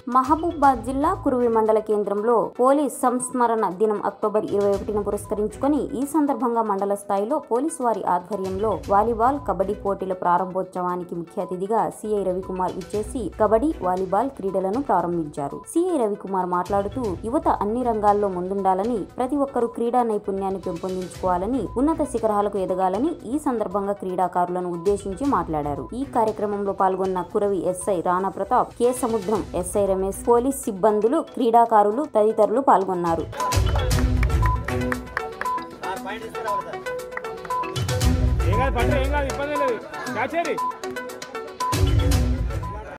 మహబూబాద్ జిల్లా కురువి మండల కేంద్రంలో పోలీస్ సంస్మరణ దినం అక్టోబర్ ఇరవై ఒకటిన పురస్కరించుకొని ఈ సందర్భంగా మండల స్థాయిలో పోలీసు వారి ఆధ్వర్యంలో వాలీబాల్ కబడ్డీ పోటీల ప్రారంభోత్సవానికి ముఖ్య అతిథిగా సిఐ రవికుమార్ విచ్చేసి కబడ్డీ వాలీబాల్ క్రీడలను ప్రారంభించారు సిఐ రవికుమార్ మాట్లాడుతూ యువత అన్ని రంగాల్లో ముందుండాలని ప్రతి ఒక్కరూ క్రీడా నైపుణ్యాన్ని పెంపొందించుకోవాలని ఉన్నత శిఖరాలకు ఎదగాలని ఈ సందర్భంగా క్రీడాకారులను ఉద్దేశించి మాట్లాడారు ఈ కార్యక్రమంలో పాల్గొన్న Kuravi SI Rana Pratap Kesamudram SI Ramesh police సిబ్బందులు క్రీడాకారులు తదితరులు పాల్గొన్నారు ఏం కాదు పట్టు ఏం కాదు ఇబ్బంది లేదు క్యాచ్ చేయండి